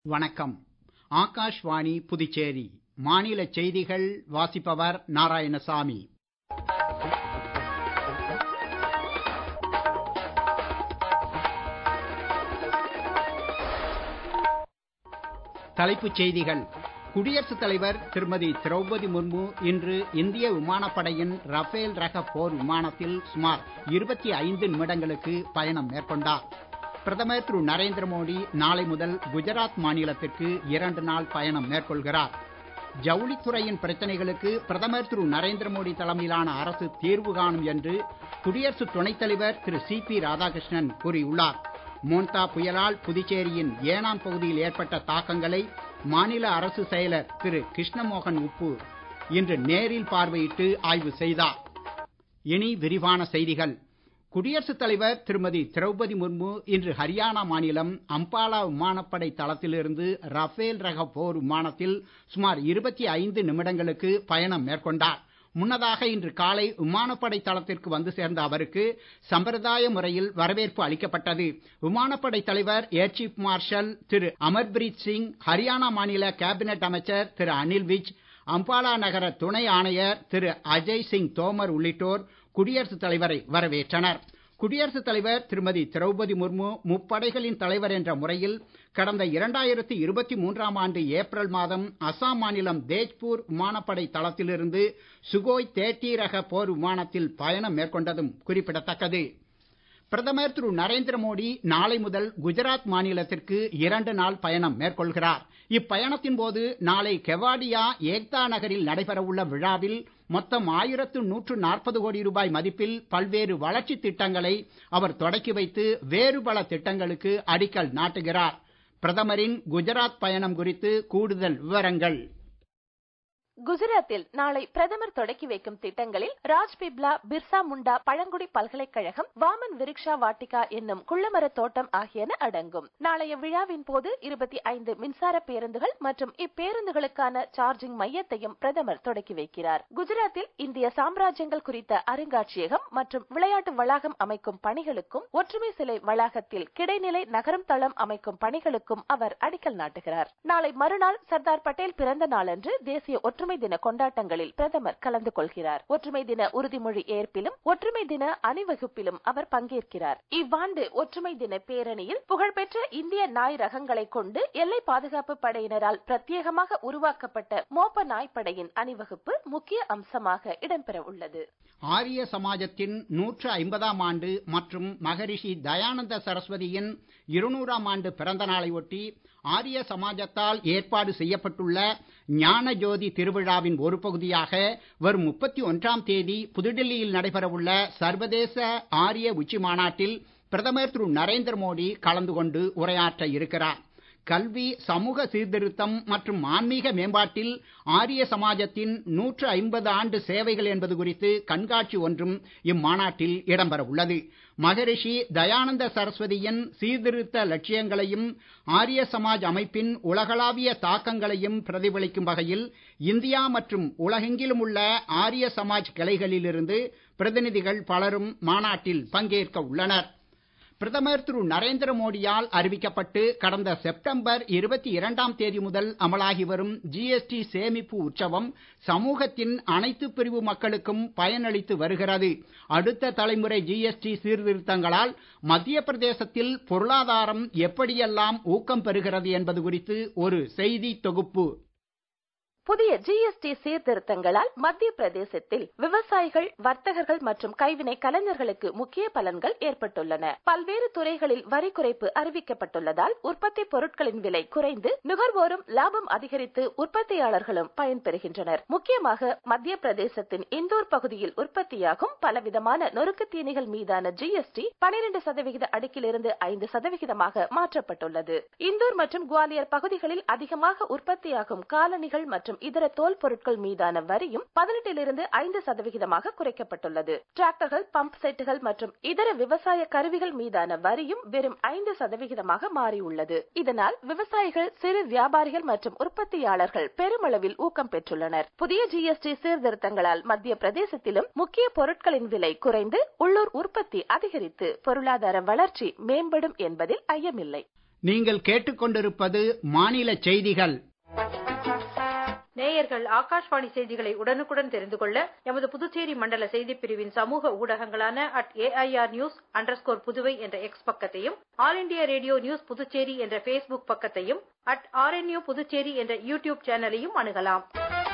வணக்கம் ஆகாஷ்வாணி புதுச்சேரி மாநில செய்திகள் வாசிப்பவர் நாராயணசாமி தலைப்புச் செய்திகள் குடியரசுத் தலைவர் திருமதி திரௌபதி முர்மு இன்று இந்திய விமானப்படையின் ரஃபேல் ரக போர் விமானத்தில் சுமார் 25 நிமிடங்களுக்கு பயணம் மேற்கொண்டார் பிரதமர் திரு நரேந்திர மோடி நாளை முதல் குஜராத் மாநிலத்திற்கு இரண்டு நாள் பயணம் மேற்கொள்கிறார் ஜவுளித்துறையின் பிரச்சனைகளுக்கு பிரதமர் திரு நரேந்திர மோடி தலைமையிலான அரசு தீர்வு காணும் என்று குடியரசு துணைத் தலைவர் திரு சி பி ராதாகிருஷ்ணன் கூறியுள்ளார் மோன்தா புயலால் புதுச்சேரியின் ஏனாம் பகுதியில் ஏற்பட்ட தாக்கங்களை மாநில அரசு செயலர் திரு கிருஷ்ணமோகன் உப்பு இன்று நேரில் பார்வையிட்டு ஆய்வு செய்தார் இனி விரிவான செய்திகள் குடியரசுத் தலைவர் திருமதி திரௌபதி முர்மு இன்று ஹரியானா மாநிலம் அம்பாலா விமானப்படை தளத்திலிருந்து ரஃபேல் ரக போர் விமானத்தில் சுமார் 25 நிமிடங்களுக்கு பயணம் மேற்கொண்டார் முன்னதாக இன்று காலை விமானப்படை தளத்திற்கு வந்து சேர்ந்த அவருக்கு சம்பிரதாய முறையில் வரவேற்பு அளிக்கப்பட்டது விமானப்படை தலைவர் ஏர் சீஃப் மார்ஷல் திரு அமர்பிரீத் சிங் ஹரியானா மாநில கேபினட் அமைச்சர் திரு அனில் விஜ் அம்பாலா நகர துணை ஆணையர் திரு அஜய் சிங் தோமர் உள்ளிட்டோர் குடியரசுத் தலைவரை வரவேற்றனர் குடியரசுத் தலைவர் திருமதி திரௌபதி முர்மு முப்படைகளின் தலைவர் என்ற முறையில் கடந்த இரண்டாயிரத்தி இருபத்தி மூன்றாம் ஆண்டு ஏப்ரல் மாதம் அசாம் மாநிலம் தேஜ்பூர் விமானப்படை தளத்திலிருந்து சுகோய் தேர்ட்டி ரக போர் விமானத்தில் பயணம் மேற்கொண்டதும் குறிப்பிடத்தக்கது பிரதமர் திரு நரேந்திர மோடி நாளை முதல் குஜராத் மாநிலத்திற்கு இரண்டு நாள் பயணம் மேற்கொள்கிறார் இப்பயணத்தின் போது நாளை கெவாடியா ஏக்தா நகரில் நடைபெறவுள்ள விழாவில் மொத்தம் ஆயிரத்து நூற்று நாற்பது கோடி ரூபாய் மதிப்பில் பல்வேறு வளர்ச்சித் திட்டங்களை அவர் தொடக்கி வைத்து வேறு பல திட்டங்களுக்கு அடிக்கல் நாட்டுகிறார் பிரதமரின் குஜராத் பயணம் குறித்து கூடுதல் விவரங்கள் குஜராத்தில் நாளை பிரதமர் தொடக்கி வைக்கும் திட்டங்களில் ராஜ்பிப்லா பிர்சா முண்டா பழங்குடி பல்கலைக்கழகம் வாமன் விரிக்ஷா வாட்டிகா என்னும் குள்ளமர தோட்டம் ஆகியன அடங்கும் நாளைய விழாவின் போது இருபத்தி ஐந்து மின்சார பேருந்துகள் மற்றும் இப்பேருந்துகளுக்கான சார்ஜிங் மையத்தையும் பிரதமர் தொடக்கி வைக்கிறார் குஜராத்தில் இந்திய சாம்ராஜ்யங்கள் குறித்த அருங்காட்சியகம் மற்றும் விளையாட்டு வளாகம் அமைக்கும் பணிகளுக்கும் ஒற்றுமை சிலை வளாகத்தில் கிடைநிலை நகரம் தளம் அமைக்கும் பணிகளுக்கும் அவர் அடிக்கல் நாட்டுகிறார் நாளை மறுநாள் சர்தார் பட்டேல் பிறந்த நாளன்று தேசிய ஒற்றுமை தின கொண்டாட்டங்களில் பிரதமர் கலந்து கொள்கிறார் ஒற்றுமை தின உறுதிமொழி ஏற்பிலும் ஒற்றுமை தின அணிவகுப்பிலும் அவர் பங்கேற்கிறார் இவ்வாண்டு ஒற்றுமை தின பேரணியில் புகழ்பெற்ற இந்திய நாய் ரகங்களை கொண்டு எல்லை பாதுகாப்பு படையினரால் பிரத்யேகமாக உருவாக்கப்பட்ட மோப்ப நாய் படையின் அணிவகுப்பு முக்கிய அம்சமாக இடம்பெற உள்ளது ஆரிய சமாஜத்தின் நூற்று ஐம்பதாம் ஆண்டு மற்றும் மகரிஷி தயானந்த சரஸ்வதியின் இருநூறாம் ஆண்டு பிறந்த நாளை ஒட்டி ஆரிய சமாஜத்தால் ஏற்பாடு செய்யப்பட்டுள்ள ஞான ஜோதி திருவிழாவின் ஒரு பகுதியாக வரும் முப்பத்தி ஒன்றாம் தேதி புதுடெல்லியில் நடைபெறவுள்ள சர்வதேச ஆரிய உச்சி மாநாட்டில் பிரதமர் திரு நரேந்திர மோடி கலந்து கொண்டு உரையாற்ற இருக்கிறார் கல்வி சமூக சீர்திருத்தம் மற்றும் ஆன்மீக மேம்பாட்டில் ஆரிய சமாஜத்தின் நூற்று ஐம்பது ஆண்டு சேவைகள் என்பது குறித்து கண்காட்சி ஒன்றும் இம்மாநாட்டில் இடம்பெற உள்ளது மகரிஷி தயானந்த சரஸ்வதியின் சீர்திருத்த லட்சியங்களையும் ஆரிய சமாஜ் அமைப்பின் உலகளாவிய தாக்கங்களையும் பிரதிபலிக்கும் வகையில் இந்தியா மற்றும் உலகெங்கிலும் உள்ள ஆரிய சமாஜ் கிளைகளிலிருந்து பிரதிநிதிகள் பலரும் மாநாட்டில் பங்கேற்க உள்ளனர் பிரதமர் திரு நரேந்திர மோடியால் அறிவிக்கப்பட்டு கடந்த செப்டம்பர் இருபத்தி இரண்டாம் தேதி முதல் அமலாகி வரும் ஜிஎஸ்டி சேமிப்பு உற்சவம் சமூகத்தின் அனைத்து பிரிவு மக்களுக்கும் பயனளித்து வருகிறது அடுத்த தலைமுறை ஜிஎஸ்டி சீர்திருத்தங்களால் மத்திய பிரதேசத்தில் பொருளாதாரம் எப்படியெல்லாம் ஊக்கம் பெறுகிறது என்பது குறித்து ஒரு செய்தி தொகுப்பு புதிய ஜிஎஸ்டி சீர்திருத்தங்களால் மத்திய பிரதேசத்தில் விவசாயிகள் வர்த்தகர்கள் மற்றும் கைவினை கலைஞர்களுக்கு முக்கிய பலன்கள் ஏற்பட்டுள்ளன பல்வேறு துறைகளில் வரி குறைப்பு அறிவிக்கப்பட்டுள்ளதால் உற்பத்தி பொருட்களின் விலை குறைந்து நுகர்வோரும் லாபம் அதிகரித்து உற்பத்தியாளர்களும் பயன்பெறுகின்றனர் முக்கியமாக மத்திய பிரதேசத்தின் இந்தூர் பகுதியில் உற்பத்தியாகும் பலவிதமான நொறுக்கு தீனிகள் மீதான ஜிஎஸ்டி பனிரெண்டு சதவிகித அடுக்கிலிருந்து ஐந்து சதவிகிதமாக மாற்றப்பட்டுள்ளது இந்தூர் மற்றும் குவாலியர் பகுதிகளில் அதிகமாக உற்பத்தியாகும் காலணிகள் மற்றும் மற்றும் இதர தோல் பொருட்கள் மீதான வரியும் பதினெட்டிலிருந்து ஐந்து சதவிகிதமாக குறைக்கப்பட்டுள்ளது டிராக்டர்கள் பம்ப் செட்டுகள் மற்றும் இதர விவசாய கருவிகள் மீதான வரியும் வெறும் ஐந்து சதவிகிதமாக மாறியுள்ளது இதனால் விவசாயிகள் சிறு வியாபாரிகள் மற்றும் உற்பத்தியாளர்கள் பெருமளவில் ஊக்கம் பெற்றுள்ளனர் புதிய ஜிஎஸ்டி சீர்திருத்தங்களால் மத்திய பிரதேசத்திலும் முக்கிய பொருட்களின் விலை குறைந்து உள்ளூர் உற்பத்தி அதிகரித்து பொருளாதார வளர்ச்சி மேம்படும் என்பதில் ஐயமில்லை நீங்கள் கேட்டுக்கொண்டிருப்பது மாநில செய்திகள் நேயர்கள் ஆகாஷ்வாணி செய்திகளை உடனுக்குடன் தெரிந்து கொள்ள எமது புதுச்சேரி மண்டல செய்திப் பிரிவின் சமூக ஊடகங்களான at AIR news underscore Puduvai என்ற எக்ஸ் பக்கத்தையும் all India radio news Puducherry என்ற ஃபேஸ்புக் பக்கத்தையும் அட் ஆர்என்யூ புதுச்சேரி என்ற யூடியூப் சேனலையும் அணுகலாம்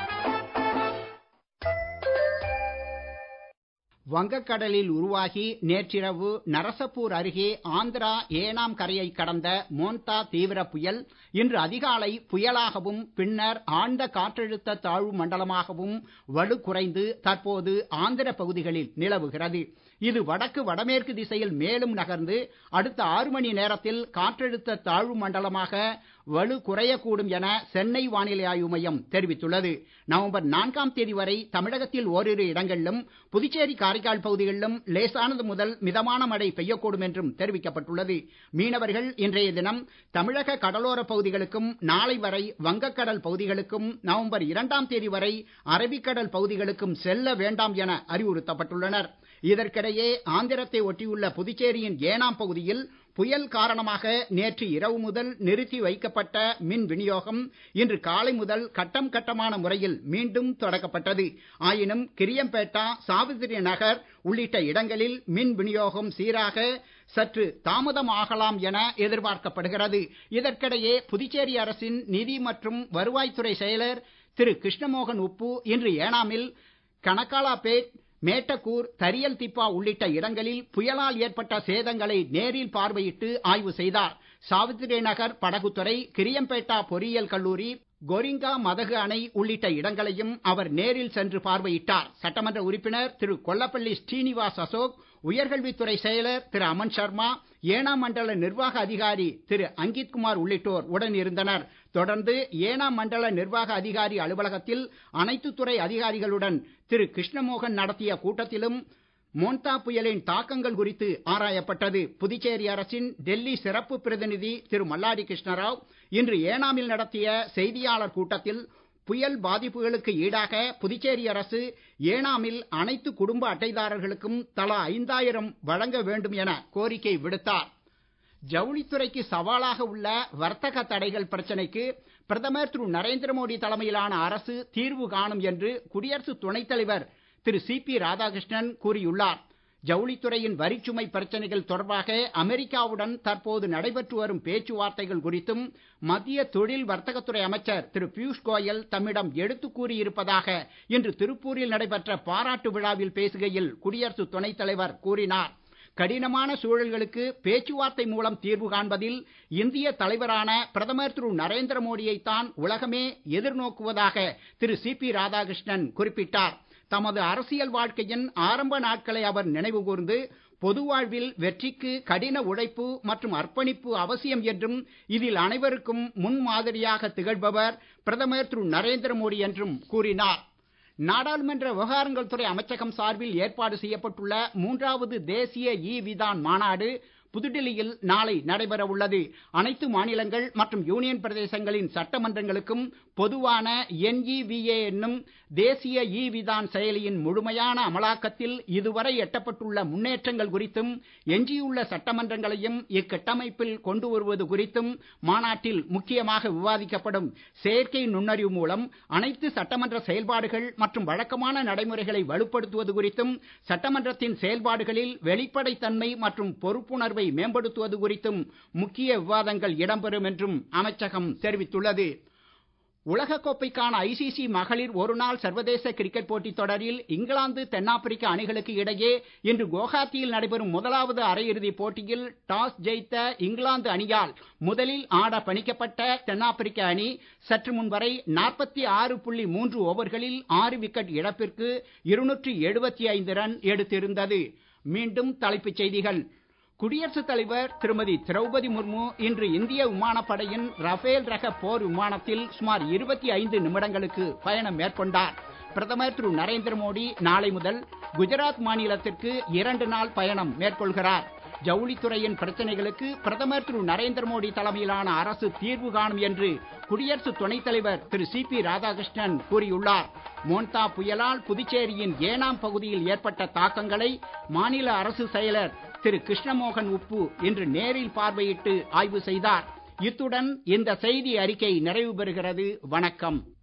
வங்கக்கடலில் உருவாகி நேற்றிரவு நரசப்பூர் அருகே ஆந்திரா ஏனாம் கரையை கடந்த மோன்தா தீவிர புயல் இன்று அதிகாலை புயலாகவும் பின்னர் ஆழ்ந்த காற்றழுத்த தாழ்வு மண்டலமாகவும் வலு குறைந்து தற்போது ஆந்திர பகுதிகளில் நிலவுகிறது இது வடக்கு வடமேற்கு திசையில் மேலும் நகர்ந்து அடுத்த ஆறு மணி நேரத்தில் காற்றழுத்த தாழ்வு மண்டலமாக வலு குறையக்கூடும் என சென்னை வானிலை ஆய்வு மையம் தெரிவித்துள்ளது நவம்பர் நான்காம் தேதி வரை தமிழகத்தில் ஓரிரு இடங்களிலும் புதுச்சேரி காரைக்கால் பகுதிகளிலும் லேசானது முதல் மிதமான மழை பெய்யக்கூடும் என்றும் தெரிவிக்கப்பட்டுள்ளது மீனவர்கள் இன்றைய தினம் தமிழக கடலோர பகுதிகளுக்கும் நாளை வரை வங்கக்கடல் பகுதிகளுக்கும் நவம்பர் இரண்டாம் தேதி வரை அரபிக்கடல் பகுதிகளுக்கும் செல்ல வேண்டாம் என அறிவுறுத்தப்பட்டுள்ளனர் இதற்கிடையே ஆந்திரத்தை ஒட்டியுள்ள புதுச்சேரியின் ஏனாம் பகுதியில் புயல் காரணமாக நேற்று இரவு முதல் நிறுத்தி வைக்கப்பட்ட மின் விநியோகம் இன்று காலை முதல் கட்டம் கட்டமான முறையில் மீண்டும் தொடக்கப்பட்டது ஆயினும் கிரியம்பேட்டா சாவித்திரி நகர் உள்ளிட்ட இடங்களில் மின் விநியோகம் சீராக சற்று தாமதமாகலாம் என எதிர்பார்க்கப்படுகிறது இதற்கிடையே புதுச்சேரி அரசின் நிதி மற்றும் வருவாய்த்துறை செயலர் திரு கிருஷ்ணமோகன் உப்பு இன்று ஏனாமில் கனக்காலாபேட் மேட்டக்கூர் தரியல் திப்பா உள்ளிட்ட இடங்களில் புயலால் ஏற்பட்ட சேதங்களை நேரில் பார்வையிட்டு ஆய்வு செய்தார் சாவித்திரி நகர் படகுத்துறை கிரியம்பேட்டா பொறியியல் கல்லூரி கொரிங்கா மதகு அணை உள்ளிட்ட இடங்களையும் அவர் நேரில் சென்று பார்வையிட்டார் சட்டமன்ற உறுப்பினர் திரு கொல்லப்பள்ளி ஸ்ரீனிவாஸ் அசோக் உயர்கல்வித்துறை செயலர் திரு அமன் சர்மா ஏனாம் மண்டல நிர்வாக அதிகாரி திரு அங்கித் குமார் உள்ளிட்டோர் உடன் இருந்தனர் தொடர்ந்து ஏனாம் மண்டல நிர்வாக அதிகாரி அலுவலகத்தில் அனைத்து துறை அதிகாரிகளுடன் திரு கிருஷ்ணமோகன் நடத்திய கூட்டத்திலும் மோன்தா புயலின் தாக்கங்கள் குறித்து ஆராயப்பட்டது புதுச்சேரி அரசின் டெல்லி சிறப்பு பிரதிநிதி திரு மல்லாடி கிருஷ்ணராவ் இன்று ஏனாமில் நடத்திய செய்தியாளர் கூட்டத்தில் புயல் பாதிப்புகளுக்கு ஈடாக புதுச்சேரி அரசு ஏனாமில் அனைத்து குடும்ப அட்டைதாரர்களுக்கும் தலா ஐந்தாயிரம் வழங்க வேண்டும் என கோரிக்கை விடுத்தார் ஜவுளித்துறைக்கு சவாலாக உள்ள வர்த்தக தடைகள் பிரச்சனைக்கு பிரதமர் திரு நரேந்திர மோடி தலைமையிலான அரசு தீர்வு காணும் என்று குடியரசு துணைத் தலைவர் திரு சி பி ராதாகிருஷ்ணன் கூறியுள்ளார் ஜவுளித்துறையின் வரிச்சுமை பிரச்சனைகள் தொடர்பாக அமெரிக்காவுடன் தற்போது நடைபெற்று வரும் பேச்சுவார்த்தைகள் குறித்தும் மத்திய தொழில் வர்த்தகத்துறை அமைச்சர் திரு பியூஷ் கோயல் தம்மிடம் எடுத்து கூறியிருப்பதாக இன்று திருப்பூரில் நடைபெற்ற பாராட்டு விழாவில் பேசுகையில் குடியரசு துணைத் தலைவர் கூறினார் கடினமான சூழல்களுக்கு பேச்சுவார்த்தை மூலம் தீர்வு காண்பதில் இந்திய தலைவரான பிரதமர் திரு நரேந்திர மோடியைத்தான் உலகமே எதிர்நோக்குவதாக திரு சி பி ராதாகிருஷ்ணன் குறிப்பிட்டார் தமது அரசியல் வாழ்க்கையின் ஆரம்ப நாட்களை அவர் நினைவு கூர்ந்து பொது வாழ்வில் வெற்றிக்கு கடின உழைப்பு மற்றும் அர்ப்பணிப்பு அவசியம் என்றும் இதில் அனைவருக்கும் முன்மாதிரியாக திகழ்பவர் பிரதமர் திரு நரேந்திர மோடி என்றும் கூறினார் நாடாளுமன்ற விவகாரங்கள் துறை அமைச்சகம் சார்பில் ஏற்பாடு செய்யப்பட்டுள்ள மூன்றாவது தேசிய இ விதான் மாநாடு புதுடெல்லியில் நாளை நடைபெற உள்ளது அனைத்து மாநிலங்கள் மற்றும் யூனியன் பிரதேசங்களின் சட்டமன்றங்களுக்கும் பொதுவான என்இவிஏ என்னும் தேசிய இ விதான் செயலியின் முழுமையான அமலாக்கத்தில் இதுவரை எட்டப்பட்டுள்ள முன்னேற்றங்கள் குறித்தும் எஞ்சியுள்ள சட்டமன்றங்களையும் இக்கட்டமைப்பில் கொண்டு வருவது குறித்தும் மாநாட்டில் முக்கியமாக விவாதிக்கப்படும் செயற்கை நுண்ணறிவு மூலம் அனைத்து சட்டமன்ற செயல்பாடுகள் மற்றும் வழக்கமான நடைமுறைகளை வலுப்படுத்துவது குறித்தும் சட்டமன்றத்தின் செயல்பாடுகளில் வெளிப்படைத்தன்மை மற்றும் பொறுப்புணர்வை மேம்படுத்துவது குறித்தும் முக்கிய விவாதங்கள் இடம்பெறும் என்றும் அமைச்சகம் தெரிவித்துள்ளது உலகக்கோப்பைக்கான ஐசிசி மகளிர் ஒருநாள் சர்வதேச கிரிக்கெட் போட்டித் தொடரில் இங்கிலாந்து தென்னாப்பிரிக்க அணிகளுக்கு இடையே இன்று குவஹாத்தியில் நடைபெறும் முதலாவது அரையிறுதிப் போட்டியில் டாஸ் ஜெயித்த இங்கிலாந்து அணியால் முதலில் ஆட பணிக்கப்பட்ட தென்னாப்பிரிக்க அணி சற்று முன் வரை நாற்பத்தி ஆறு புள்ளி மூன்று ஓவர்களில் ஆறு விக்கெட் இழப்பிற்கு இருநூற்றி எழுபத்தி ஐந்து ரன் எடுத்திருந்தது மீண்டும் தலைப்புச் செய்திகள் குடியரசுத் தலைவர் திருமதி திரௌபதி முர்மு இன்று இந்திய விமானப்படையின் ரஃபேல் ரக போர் விமானத்தில் சுமார் இருபத்தி ஐந்து நிமிடங்களுக்கு பயணம் மேற்கொண்டார் பிரதமர் திரு நரேந்திர மோடி நாளை முதல் குஜராத் மாநிலத்திற்கு இரண்டு நாள் பயணம் மேற்கொள்கிறார் ஜவுளித்துறையின் பிரச்சனைகளுக்கு பிரதமர் திரு நரேந்திர மோடி தலைமையிலான அரசு தீர்வு காணும் என்று குடியரசு துணைத் தலைவர் திரு சி பி ராதாகிருஷ்ணன் கூறியுள்ளார் மோன்தா புயலால் புதுச்சேரியின் ஏனாம் பகுதியில் ஏற்பட்ட தாக்கங்களை மாநில அரசு செயலர் திரு கிருஷ்ணமோகன் உப்பு இன்று நேரில் பார்வையிட்டு ஆய்வு செய்தார் இத்துடன் இந்த செய்தி அறிக்கை நிறைவு பெறுகிறது வணக்கம்